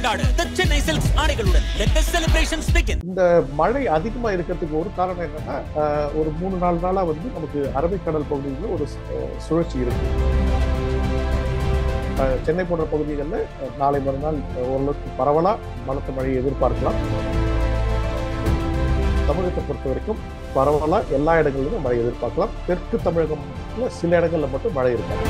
கொண்டாட the Chennai Silks ஆடைகளுடன் let the celebrations begin. இந்த மழை அதிகமா இருக்கிறதுக்கு ஒரு காரணம் என்னன்னா அஹ், ஒரு மூணு நாலு நாளா வந்து நமக்கு அரபிக்கடல் பகுதியில் ஒரு அஹ், சுழற்சி இருக்கு அஹ், சென்னை போன்ற பகுதிகளில் அஹ், நாளை மறுநாள் அஹ், ஓரளவுக்கு பரவலா பலத்த மழையை எதிர்பார்க்கலாம் தமிழகத்தை பொறுத்த வரைக்கும் பரவலா எல்லா இடங்களிலும் மழை எதிர்பார்க்கலாம் தெற்கு தமிழகம்ல சில இடங்கள்ல மட்டும் மழை இருக்காது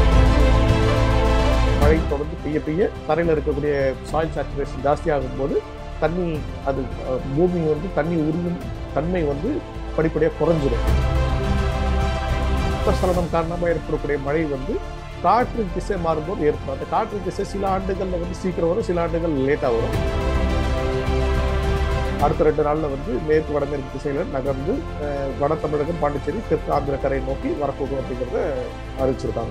மழை தொடர்ந்து பெய்ய பெய்ய தரையில் இருக்கக்கூடிய சாயில் சேச்சுரேஷன் ஜாஸ்தியாகும் போது தண்ணி அது அஹ், பூமி வந்து தண்ணி உரியும் தன்மை வந்து படிப்படியாக குறைஞ்சிடும் வெப்பசலனம் காரணமாக ஏற்படக்கூடிய மழை வந்து காற்று திசை மாறும்போது ஏற்படும் அந்த காற்று திசை சில ஆண்டுகள்ல வந்து சீக்கிரம் வரும் சில ஆண்டுகள் லேட்டாக வரும் அடுத்த ரெண்டு நாள்ல வந்து மேற்கு வடமேற்கு திசையில நகர்ந்து அஹ், வட தமிழகம் பாண்டிச்சேரி தெற்கு ஆந்திர கரை நோக்கி வரப்போகும் அப்படிங்கிறத அறிவிச்சிருக்காங்க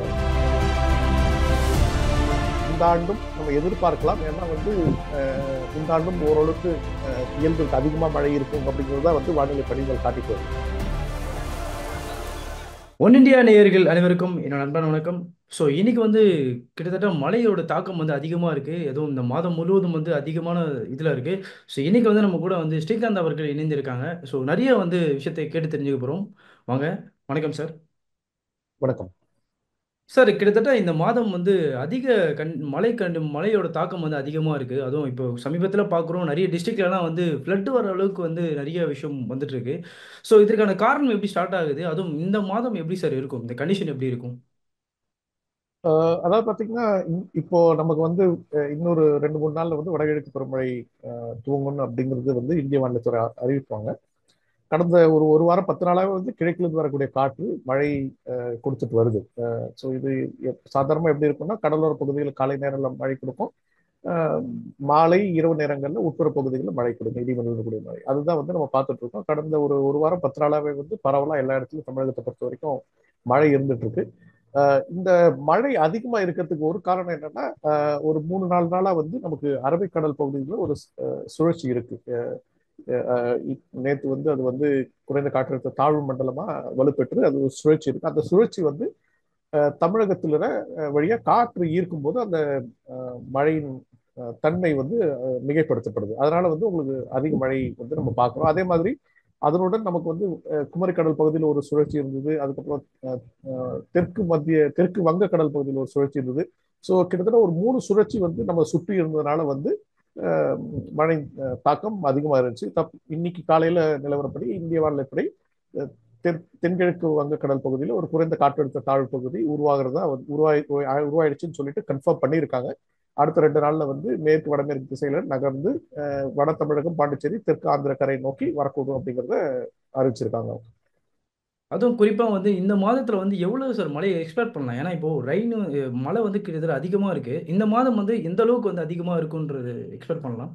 இந்த ஆண்டும் நம்ம எதிர்பார்க்கலாம் ஏன்னா வந்து அஹ், இந்த ஆண்டும் ஓரளவுக்கு அஹ், இயல்புக்கு அதிகமாக மழை இருக்கும் அப்படிங்கிறத வந்து வானிலை பணிகள் காட்டிட்டு வருது ஒன் இந்தியா நேயர்கள் அனைவருக்கும் என்னோட அன்பான வணக்கம் ஸோ இன்னைக்கு வந்து கிட்டத்தட்ட மழையோட தாக்கம் வந்து அதிகமாக இருக்குது அதுவும் இந்த மாதம் முழுவதும் வந்து அதிகமான இதில் இருக்குது ஸோ இன்னைக்கு வந்து நம்ம கூட வந்து ஸ்ரீகாந்த் அவர்கள் இணைந்திருக்காங்க ஸோ நிறைய வந்து விஷயத்தை கேட்டு தெரிஞ்சுக்க போகிறோம் வாங்க வணக்கம் சார் வணக்கம் சார் கிட்டத்தட்ட இந்த மாதம் வந்து அதிக கண் மழை கண்டு மழையோட தாக்கம் வந்து அதிகமாக இருக்குது அதுவும் இப்போ சமீபத்தில் பார்க்குறோம் நிறைய டிஸ்ட்ரிக்ட்லலாம் வந்து ஃப்ளட் வர அளவுக்கு வந்து நிறைய விஷயம் வந்துட்டு இருக்கு ஸோ இதற்கான காரணம் எப்படி ஸ்டார்ட் ஆகுது அதுவும் இந்த மாதம் எப்படி சார் இருக்கும் இந்த கண்டிஷன் எப்படி இருக்கும் அஹ், அதாவது பார்த்தீங்கன்னா இ- இப்போ நமக்கு வந்து அஹ், இன்னொரு ரெண்டு மூணு நாள்ல வந்து வடகிழக்கு பருவமழை அஹ், துவங்கணும் அப்படிங்கிறது வந்து இந்திய வானிலைத்துறை அ- அறிவிப்பாங்க கடந்த ஒரு ஒரு வாரம் பத்து நாளாவே வந்து கிழக்கிலிருந்து வரக்கூடிய காற்று மழை அஹ், கொடுத்துட்டு வருது ஸோ இது எப்- சாதாரணமா எப்படி இருக்கும்னா கடலோர பகுதிகளில் காலை நேரங்களில் மழை கொடுக்கும் அஹ், மாலை இரவு நேரங்களில் உட்புற பகுதிகளில் மழை கொடுக்கும் இடிமலையில் கூடிய மழை அதுதான் வந்து நம்ம பார்த்துட்டு இருக்கோம் கடந்த ஒரு ஒரு வாரம் பத்து நாளாவே வந்து பரவலா எல்லா இடத்துலையும் தமிழகத்தை பொறுத்த வரைக்கும் மழை இருந்துட்டு இருக்கு அஹ், இந்த மழை அதிகமா இருக்கிறதுக்கு ஒரு காரணம் என்னன்னா அஹ், ஒரு மூணு நாலு நாளா வந்து நமக்கு அரபிக்கடல் பகுதியில் ஒரு அஹ், சுழற்சி இருக்கு அஹ், அஹ், இப்- நேத்து வந்து அது வந்து குறைந்த காற்றழுத்த தாழ்வு மண்டலமா வலுப்பெற்று அது ஒரு சுழற்சி இருக்கு அந்த சுழற்சி வந்து அஹ், தமிழகத்துல அஹ், வழியா காற்று ஈர்க்கும் போது அந்த அஹ், மழையின் அஹ், தன்மை வந்து அஹ், மிகைப்படுத்தப்படுது அதனால வந்து உங்களுக்கு அதிக மழை வந்து நம்ம பார்க்கிறோம் அதே மாதிரி அதனுடன் நமக்கு வந்து அஹ், குமரிக்கடல் பகுதியில் ஒரு சுழற்சி இருந்தது அதுக்கப்புறம் அஹ், அஹ், தெற்கு மத்திய தெற்கு வங்கக்கடல் பகுதியில் ஒரு சுழற்சி இருந்தது ஸோ கிட்டத்தட்ட ஒரு மூணு சுழற்சி வந்து நம்ம சுற்றி இருந்ததுனால வந்து அஹ், மழை அஹ், தாக்கம் அதிகமாக இருந்துச்சு தப் இன்னைக்கு காலையில நிலவரப்படி இந்திய வானிலைப்படி அஹ், தென் தென்கிழக்கு வங்கக்கடல் பகுதியில் ஒரு குறைந்த காற்றழுத்த தாழ்வு பகுதி உருவாகிறதா வந்து உருவாயி உருவாயிடுச்சுன்னு சொல்லிட்டு கன்ஃபார்ம் பண்ணியிருக்காங்க அடுத்த ரெண்டு நாள்ல வந்து மேற்கு வடமேற்கு திசையில நகர்ந்து அஹ், வட தமிழகம் பாண்டிச்சேரி தெற்கு ஆந்திர கரை நோக்கி வரக்கூடும் அப்படிங்கிறத அறிவிச்சிருக்காங்க அதுவும் குறிப்பாக வந்து இந்த மாதத்தில் வந்து எவ்வளோ சார் மழையை எக்ஸ்பெக்ட் பண்ணலாம் ஏன்னா இப்போ ரெயின் மழை வந்து கிட்டத்தட்ட அதிகமாக இருக்குது இந்த மாதம் வந்து எந்த அளவுக்கு வந்து அதிகமாக இருக்குன்றது எக்ஸ்பெக்ட் பண்ணலாம்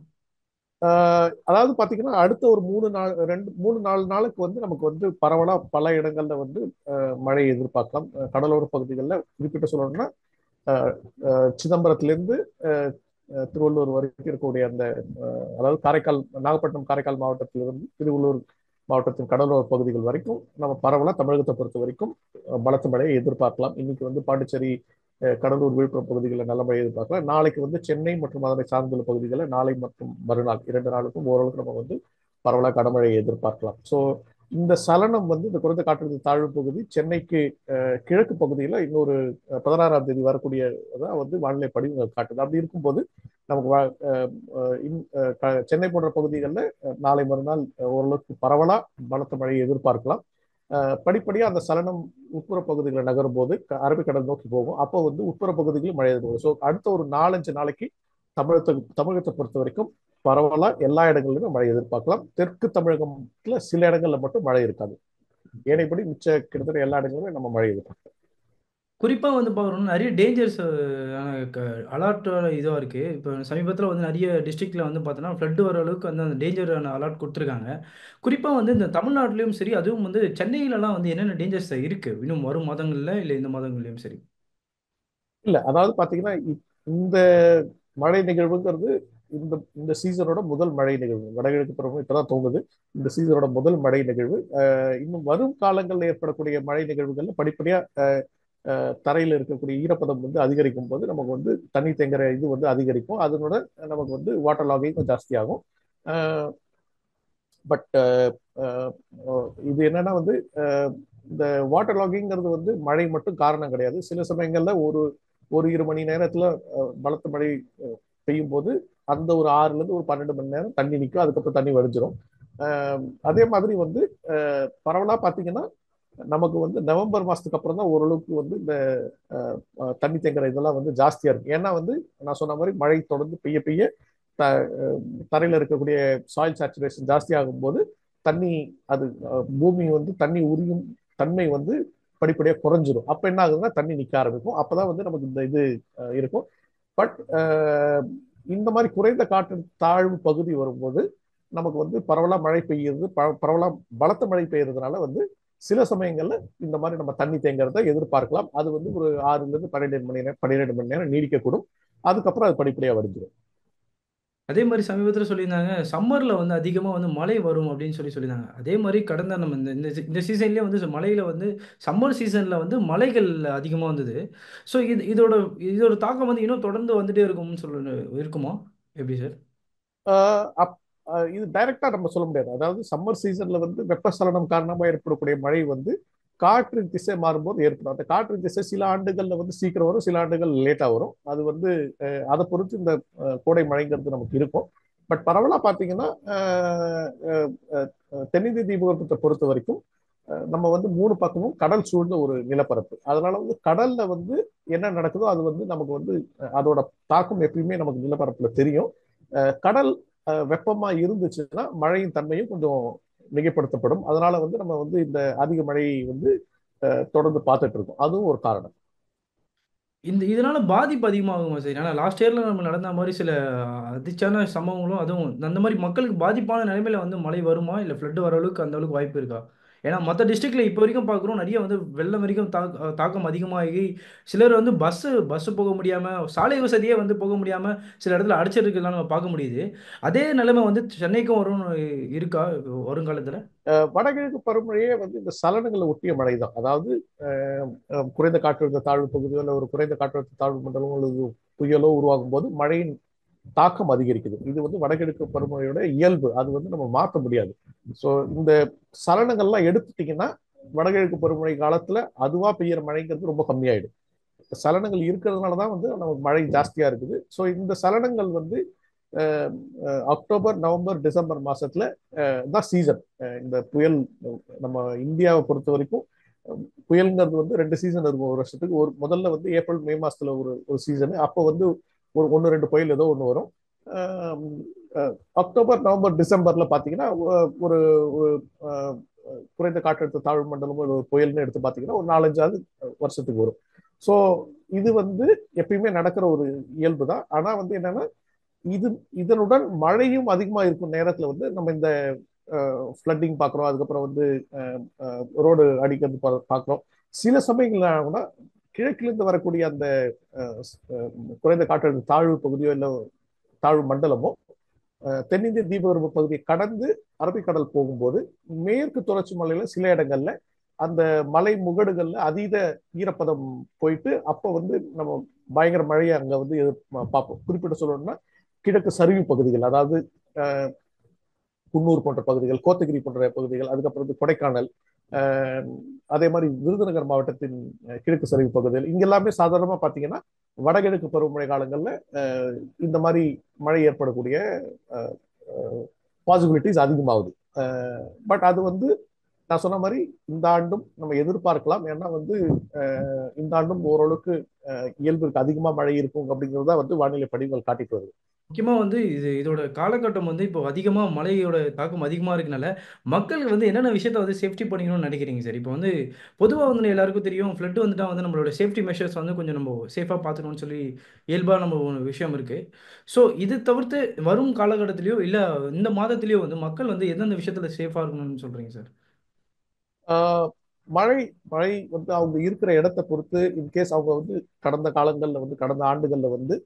ஆஹ் அதாவது பாத்தீங்கன்னா அடுத்த ஒரு மூணு நாள் ரெண்டு மூணு நாலு நாளுக்கு வந்து நமக்கு வந்து பரவலா பல இடங்கள்ல வந்து ஆஹ் மழை எதிர்பார்க்கலாம் ஆஹ் கடலோர பகுதிகளில் குறிப்பிட்ட சொல்லணும்னா ஆஹ் ஆஹ் சிதம்பரத்திலிருந்து ஆஹ் ஆஹ் திருவள்ளூர் வரைக்கும் இருக்கக்கூடிய அந்த ஆஹ் அதாவது காரைக்கால் நாகப்பட்டினம் காரைக்கால் மாவட்டத்திலிருந்து திருவள்ளூர் மாவட்டத்தின் கடலோர பகுதிகள் வரைக்கும் நம்ம பரவலா தமிழகத்தை பொறுத்த வரைக்கும் ஆஹ் பலத்த மழையை எதிர்பார்க்கலாம் இன்னைக்கு வந்து பாண்டிச்சேரி அஹ் கடலூர் விழுப்புரம் பகுதிகளில் நல்ல மழை எதிர்பார்க்கலாம் நாளைக்கு வந்து சென்னை மற்றும் அதனை சார்ந்துள்ள பகுதிகளில் நாளை மற்றும் மறுநாள் இரண்டு நாளுக்கும் ஓரளவுக்கு நம்ம வந்து பரவலாக கனமழையை எதிர்பார்க்கலாம் ஸோ இந்த சலனம் வந்து இந்த குறைந்த காற்றழுத்த தாழ்வு பகுதி சென்னைக்கு அஹ், கிழக்கு பகுதியில் இன்னொரு அஹ், பதினாறாம் தேதி வரக்கூடிய தான் வந்து வானிலை படிவங்கள் காட்டுது அப்படி இருக்கும்போது நமக்கு வா- அஹ், அஹ், இன்- அஹ், க- சென்னை போன்ற பகுதிகளில் நாளை மறுநாள் அஹ், ஓரளவுக்கு பரவலா பலத்த மழையை எதிர்பார்க்கலாம் அஹ், படிப்படியா அந்த சலனம் உட்புற பகுதிகளை நகரும் போது க- அரபிக்கடல் நோக்கி போகும் அப்போ வந்து உட்புற பகுதிகளில் மழை எதிர்பார்க்கும் ஸோ அடுத்த ஒரு நாலஞ்சு நாளைக்கு தமிழகத்தை தமிழகத்தை பொறுத்த வரைக்கும் பரவலா எல்லா இடங்களிலுமே மழை எதிர்பார்க்கலாம் தெற்கு தமிழகத்துல சில இடங்கள்ல மட்டும் மழை இருக்காது ஏனைப்படி மிச்ச கிட்டத்தட்ட எல்லா இடங்களிலுமே நம்ம மழை எதிர்பார்க்கலாம் குறிப்பாக வந்து பார்க்குறோம்னா நிறைய டேஞ்சர்ஸ் அலர்ட்டோட இதுவாக இருக்குது இப்போ சமீபத்தில் வந்து நிறைய டிஸ்ட்ரிக்டில் வந்து பார்த்தோன்னா ஃப்ளட் வர அளவுக்கு வந்து அந்த டேஞ்சரான அலர்ட் கொடுத்துருக்காங்க குறிப்பாக வந்து இந்த தமிழ்நாட்டிலையும் சரி அதுவும் வந்து சென்னையிலலாம் வந்து என்னென்ன டேஞ்சர்ஸ் இருக்குது இன்னும் வரும் மாதங்களில் இல்லை இந்த மாதங்கள்லையும் சரி இல்ல அதாவது பாத்தீங்கன்னா இ- இந்த மழை நிகழ்வுங்கிறது இந்த இந்த சீசனோட முதல் மழை நிகழ்வு வடகிழக்கு பருவம் இப்பதான் தோங்குது இந்த சீசனோட முதல் மழை நிகழ்வு அஹ் இன்னும் வரும் காலங்களில் ஏற்படக்கூடிய மழை நிகழ்வுகள்ல படிப்படியா அஹ், அஹ், தரையில இருக்கக்கூடிய ஈரப்பதம் வந்து அதிகரிக்கும் போது நமக்கு வந்து தண்ணி தேங்குற இது வந்து அதிகரிக்கும் அதனோட நமக்கு வந்து வாட்டர் லாகிங் ஜாஸ்தியாகும் பட் இது என்னன்னா வந்து அஹ், இந்த வாட்டர் லாகிங்கிறது வந்து மழை மட்டும் காரணம் கிடையாது சில சமயங்கள்ல ஒரு ஒரு இரு மணி நேரத்துல அஹ், பலத்த மழை அஹ், பெய்யும் போது அந்த ஒரு ஆறுல இருந்து ஒரு பன்னெண்டு மணி நேரம் தண்ணி நிற்கும் அதுக்கப்புறம் தண்ணி வடிஞ்சிரும் அஹ், அதே மாதிரி வந்து அஹ், பரவலா பாத்தீங்கன்னா நமக்கு வந்து நவம்பர் மாசத்துக்கு அப்புறம் தான் ஓரளவுக்கு வந்து இந்த அஹ், அஹ், தண்ணி தேங்குற இதெல்லாம் வந்து ஜாஸ்தியா இருக்கு ஏன்னா வந்து நான் சொன்ன மாதிரி மழை தொடர்ந்து பெய்ய பெய்ய த அஹ், தரையில இருக்கக்கூடிய சாயில் சேச்சுரேஷன் ஜாஸ்தி ஆகும்போது தண்ணி அது அஹ், பூமி வந்து தண்ணி உரியும் தன்மை வந்து படிப்படியாக குறைஞ்சிரும் அப்ப என்ன ஆகுதுன்னா தண்ணி நிக்க ஆரம்பிக்கும் அப்பதான் வந்து நமக்கு இந்த இது அஹ், இருக்கும் பட் இந்த மாதிரி குறைந்த காற்று தாழ்வு பகுதி வரும்போது நமக்கு வந்து பரவலா மழை பெய்யுறது ப- பரவலா பலத்த மழை பெய்யறதுனால வந்து சில சமயங்கள்ல இந்த மாதிரி நம்ம தண்ணி தேங்குறத எதிர்பார்க்கலாம் அது வந்து ஒரு ஆறுல இருந்து பன்னிரெண்டு மணி நேரம் பன்னிரெண்டு மணி நேரம் நீடிக்கக்கூடும் அதுக்கப்புறம் அது படிப்படியா வடிஞ்சிடும் அதே மாதிரி சமீபத்தில் சொல்லியிருந்தாங்க சம்மரில் வந்து அதிகமாக வந்து மழை வரும் அப்படின்னு சொல்லி சொல்லியிருந்தாங்க அதே மாதிரி கடந்த நம்ம இந்த இந்த இந்த சீசன்லேயே வந்து மழையில் வந்து சம்மர் சீசனில் வந்து மழைகள் அதிகமாக வந்தது ஸோ இது இதோட இதோட தாக்கம் வந்து இன்னும் தொடர்ந்து வந்துட்டே இருக்கும்னு சொல்ல இருக்குமா எப்படி சார் ஆஹ் அப்- ஆஹ் இது டைரக்டா நம்ம சொல்ல முடியாது அதாவது சம்மர் சீசன்ல வந்து வெப்பசலனம் காரணமா ஏற்படக்கூடிய மழை வந்து காற்றின் திசை மாறும்போது ஏற்படும் அந்த காற்றின் திசை சில ஆண்டுகள்ல வந்து சீக்கிரம் வரும் சில ஆண்டுகள் லேட்டா வரும் அது வந்து அஹ், அதை பொறுத்து இந்த அஹ், கோடை மழைங்கிறது நமக்கு இருக்கும் பட் பரவலா பாத்தீங்கன்னா ஆஹ், அஹ், அஹ், தென்னிந்திய தீபகற்பத்தை பொறுத்த வரைக்கும் அஹ், நம்ம வந்து மூணு பக்கமும் கடல் சூழ்ந்த ஒரு நிலப்பரப்பு அதனால வந்து கடல்ல வந்து என்ன நடக்குதோ அது வந்து நமக்கு வந்து அஹ், அதோட தாக்கம் எப்பயுமே நமக்கு நிலப்பரப்புல தெரியும் அஹ், கடல் அஹ், வெப்பமா இருந்துச்சுன்னா மழையின் தன்மையும் கொஞ்சம் மிகைப்படுத்தப்படும் அதனால வந்து நம்ம வந்து இந்த அதிக மழை வந்து அஹ், தொடர்ந்து பார்த்துட்டு இருக்கோம் அதுவும் ஒரு காரணம் இந்த இதனால பாதிப்பு அதிகமாகுமா சார் ஏன்னா லாஸ்ட் இயர்ல நம்ம நடந்த மாதிரி சில அதிர்ச்சியான சம்பவங்களும் அதுவும் அந்த மாதிரி மக்களுக்கு பாதிப்பான நிலைமையில வந்து மழை வருமா இல்லை ஃப்ளட் வர அளவுக்கு அந்த அளவுக்கு வாய்ப்பு இருக்கா ஏன்னா மற்ற டிஸ்ட்ரிக்ட்ல இப்போ வரைக்கும் பார்க்குறோம் நிறைய வந்து வெள்ளம் வரைக்கும் தாக்க தாக்கம் அதிகமாகி சிலர் வந்து பஸ்ஸு பஸ்ஸு போக முடியாமல் சாலை வசதியே வந்து போக முடியாமல் சில இடத்துல அடைச்சிருக்கலாம் நம்ம பார்க்க முடியுது அதே நிலைமை வந்து சென்னைக்கும் வரும் இருக்கா வருங்காலத்தில் அஹ், வடகிழக்கு பருவமழையே வந்து இந்த சலனங்களை ஒட்டிய மழை தான் அதாவது அஹ், அஹ், குறைந்த காற்றழுத்த தாழ்வு பகுதியோ இல்லை ஒரு குறைந்த காற்றழுத்த தாழ்வு மண்டலமோ அல்லது புயலோ உருவாகும் போது மழையின் தாக்கம் அதிகரிக்குது இது வந்து வடகிழக்கு பருவமழையோட இயல்பு அது வந்து நம்ம மாற்ற முடியாது ஸோ இந்த சலனங்கள்லாம் எடுத்துட்டீங்கன்னா வடகிழக்கு பருவமழை காலத்துல அதுவா பெய்யற மழைங்கிறது ரொம்ப கம்மியாயிடும் சலனங்கள் இருக்கிறதுனால தான் வந்து நமக்கு மழை ஜாஸ்தியா இருக்குது ஸோ இந்த சலனங்கள் வந்து அஹ், அஹ், அக்டோபர் நவம்பர் டிசம்பர் மாசத்துல அஹ், தான் சீசன் இந்த புயல் அஹ், நம்ம இந்தியாவை பொறுத்த வரைக்கும் அஹ், புயல்ங்கிறது வந்து ரெண்டு சீசன் இருக்கும் ஒரு வருஷத்துக்கு ஒரு முதல்ல வந்து ஏப்ரல் மே மாசத்துல ஒரு ஒரு சீசன் அப்போ வந்து ஒரு ஒன்று ரெண்டு புயல் ஏதோ ஒன்று வரும் அஹ், அஹ், அக்டோபர் நவம்பர் டிசம்பர்ல பாத்தீங்கன்னா ஒ- ஒரு ஒரு, அஹ், குறைந்த காற்றழுத்த தாழ்வு மண்டலம் ஒரு புயல்னு எடுத்து பாத்தீங்கன்னா ஒரு நாலஞ்சாவது வருஷத்துக்கு வரும் ஸோ இது வந்து எப்பயுமே நடக்கிற ஒரு இயல்பு தான் ஆனா வந்து என்னன்னா இது இதனுடன் மழையும் அதிகமா இருக்கும் நேரத்துல வந்து நம்ம இந்த ஃப்ளட்டிங் பார்க்குறோம் அதுக்கப்புறம் வந்து ரோடு அடிக்கிறது பா- பார்க்குறோம் சில சமயங்கள்ல கூட கிழக்கிலிருந்து வரக்கூடிய அந்த அஹ், அஹ், குறைந்த காற்றழுத்த தாழ்வு பகுதியோ இல்லை தாழ்வு மண்டலமோ அஹ், தென்னிந்திய தீபகற்ப பகுதியை கடந்து அரபிக்கடல் போகும்போது மேற்கு தொடர்ச்சி மலையில சில இடங்கள்ல அந்த மலை முகடுகள்ல அதீத ஈரப்பதம் போயிட்டு அப்போ வந்து நம்ம பயங்கர மழையை அங்க வந்து எதிர் பார்ப்போம் குறிப்பிட்டு சொல்லணும்னா கிழக்கு சரிவு பகுதிகள் அதாவது அஹ், குன்னூர் போன்ற பகுதிகள் கோத்தகிரி போன்ற பகுதிகள் அதுக்கப்புறம் வந்து கொடைக்கானல் அஹ், அதே மாதிரி விருதுநகர் மாவட்டத்தின் அஹ், கிழக்கு சரிவு பகுதிகள் இங்க எல்லாமே சாதாரணமா பாத்தீங்கன்னா வடகிழக்கு பருவமழை காலங்கள்ல அஹ், இந்த மாதிரி மழை ஏற்படக்கூடிய பாசிபிலிட்டிஸ் அதிகமாகுது பட் அது வந்து நான் சொன்ன மாதிரி இந்த ஆண்டும் நம்ம எதிர்பார்க்கலாம் ஏன்னா வந்து அஹ், இந்த ஆண்டும் ஓரளவுக்கு அஹ், இயல்புக்கு அதிகமா மழை இருக்கும் அப்படிங்கிறத வந்து வானிலை படிவுகள் காட்டிட்டு வருது முக்கியமாக வந்து இது இதோட காலகட்டம் வந்து இப்போ அதிகமாக மழையோட தாக்கம் அதிகமாக இருக்கனால மக்களுக்கு வந்து என்னென்ன விஷயத்த வந்து சேஃப்டி பண்ணிக்கணும்னு நினைக்கிறீங்க சார் இப்போ வந்து பொதுவாக வந்து எல்லாருக்கும் தெரியும் ஃப்ளட் வந்துட்டா வந்து நம்மளோட சேஃப்டி மெஷர்ஸ் வந்து கொஞ்சம் நம்ம சேஃபாக பார்த்துக்கணும்னு சொல்லி இயல்பாக நம்ம ஒரு விஷயம் இருக்குது ஸோ இது தவிர்த்து வரும் காலகட்டத்திலையோ இல்லை இந்த மாதத்திலேயோ வந்து மக்கள் வந்து எந்தெந்த விஷயத்தில் சேஃபாக இருக்கணும்னு சொல்கிறீங்க சார் ஆஹ் மழை மழை வந்து அவங்க இருக்கிற இடத்தை பொறுத்து இன்கேஸ் அவங்க வந்து கடந்த காலங்கள்ல வந்து கடந்த ஆண்டுகள்ல வந்து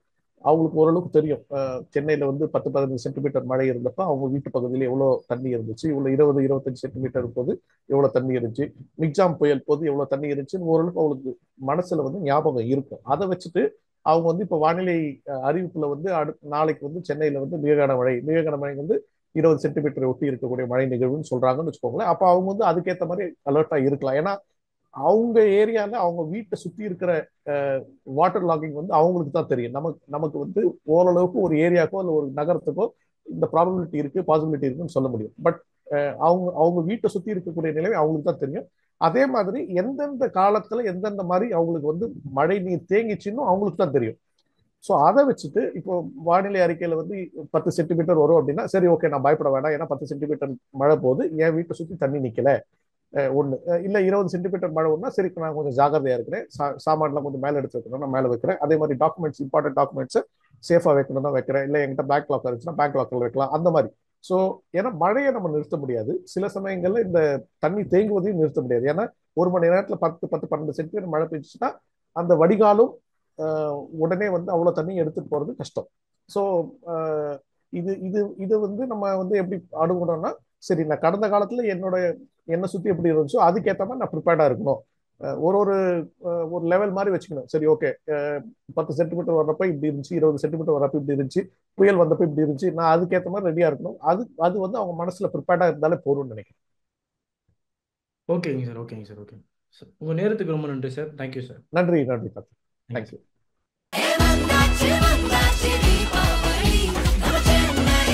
அவங்களுக்கு ஓரளவுக்கு தெரியும் அஹ், சென்னையில வந்து பத்து பதினஞ்சு சென்டிமீட்டர் மழை இருந்தப்ப அவங்க வீட்டு பகுதியில் எவ்வளவு தண்ணி இருந்துச்சு இவ்வளவு இருபது இருபத்தஞ்சு சென்டிமீட்டர் போது எவ்வளவு தண்ணி இருந்துச்சு மிக்ஜாம் புயல் போது எவ்வளவு தண்ணி இருந்துச்சுன்னு ஓரளவுக்கு அவங்களுக்கு மனசுல வந்து ஞாபகம் இருக்கும் அதை வச்சுட்டு அவங்க வந்து இப்ப வானிலை அஹ், அறிவிப்புல வந்து அடுத்த நாளைக்கு வந்து சென்னையில வந்து மிக கனமழை மிக கனமழை வந்து இருபது சென்டிமீட்டர் ஒட்டி இருக்கக்கூடிய மழை நிகழ்வுன்னு சொல்றாங்கன்னு வச்சுக்கோங்களேன் அப்ப அவங்க வந்து அதுக்கேற்ற மாதிரி அலர்ட்டா இருக்கலாம் ஏன்னா அவங்க ஏரியால அவங்க வீட்டை சுத்தி இருக்கிற வாட்டர் லாகிங் வந்து அவங்களுக்கு தான் தெரியும் நமக்கு நமக்கு வந்து ஓரளவுக்கு ஒரு ஏரியாக்கோ இல்லை ஒரு நகரத்துக்கோ இந்த ப்ராபபிலிட்டி இருக்கு பாசிபிலிட்டி இருக்குன்னு சொல்ல முடியும் பட் அவங்க அவங்க வீட்டை சுத்தி இருக்கக்கூடிய நிலைமை அவங்களுக்கு தான் தெரியும் அதே மாதிரி எந்தெந்த காலத்துல எந்தெந்த மாதிரி அவங்களுக்கு வந்து மழை நீர் தேங்கிச்சுன்னு அவங்களுக்கு தான் தெரியும் ஸோ அதை வச்சுட்டு இப்போ வானிலை அறிக்கையில வந்து பத்து சென்டிமீட்டர் வரும் அப்படின்னா சரி ஓகே நான் பயப்பட வேண்டாம் ஏன்னா பத்து சென்டிமீட்டர் மழை போகுது என் வீட்டை சுத்தி தண்ணி நிக்கல அஹ் ஒண்ணு அஹ் இல்ல இருபது சென்டிமீட்டர் மழை ஒண்ணா சரி நான் கொஞ்சம் ஜாகிரதையா இருக்கிறேன் சா- சாமான்லாம் கொஞ்சம் மேல எடுத்து வைக்கணும் நான் மேல வைக்கிறேன் அதே மாதிரி டாக்குமெண்ட்ஸ் இம்பார்ட்டன்ட் டாக்குமெண்ட்ஸ் சேஃபா வைக்கணும்னா வைக்கிறேன் இல்ல என்கிட்ட பேக் லாக்கர் இருந்துச்சுன்னா பேக் லாக்கர் வைக்கலாம் அந்த மாதிரி ஸோ ஏன்னா மழையை நம்ம நிறுத்த முடியாது சில சமயங்கள்ல இந்த தண்ணி தேங்குவதையும் நிறுத்த முடியாது ஏன்னா ஒரு மணி நேரத்துல பத்து பத்து பன்னெண்டு சென்டிமீட்டர் மழை பெஞ்சுச்சுன்னா அந்த வடிகாலும் ஆஹ், உடனே வந்து அவ்வளவு தண்ணி எடுத்துட்டு போறது கஷ்டம் ஸோ இது இது இது வந்து நம்ம வந்து எப்படி அணுகணும்னா சரி நான் கடந்த காலத்துல என்னோட என்னை சுத்தி எப்படி இருந்துச்சோ அதுக்கேற்ற மாதிரி நான் ப்ரிப்பேர்டா இருக்கணும் அஹ் ஒரு ஒரு அஹ் ஒரு லெவல் மாதிரி வச்சுக்கணும் சரி ஓகே பத்து சென்டிமீட்டர் வர்றப்ப இப்படி இருந்துச்சு இருபது சென்டிமீட்டர் வர்றப்ப இப்படி இருந்துச்சு புயல் வந்தப்ப இப்படி இருந்துச்சு நான் அதுக்கேற்ற மாதிரி ரெடியா இருக்கணும் அது அது வந்து அவங்க மனசுல ப்ரிப்பேர்டா இருந்தாலே போதும்னு நினைக்கிறேன் ஓகேங்க சார் ஓகேங்க சார் ஓகே சார் உங்கள் நேரத்துக்கு ரொம்ப நன்றி சார் தேங்க்யூ சார் நன்றி நன்றி கார்த்திக் தேங்க்யூ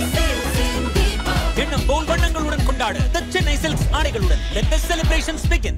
எண்ணம் போல் வண்ணங்களுடன் கொண்டாடு The சென்னை சில்க்ஸ் ஆடைகளுடன் Let the celebrations begin